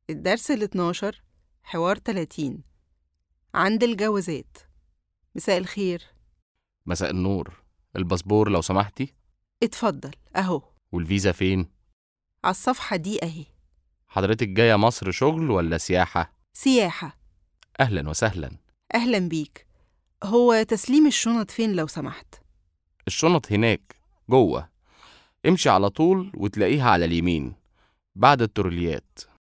الدرس ال 12 حوار 30 عند الجوازات مساء الخير مساء النور الباسبور لو سمحتي اتفضل أهو والفيزا فين على الصفحة دي أهي حضرتك جاية مصر شغل ولا سياحة سياحة أهلا وسهلا أهلا بيك هو تسليم الشنط فين لو سمحت الشنط هناك جوه امشي على طول وتلاقيها على اليمين بعد التروليات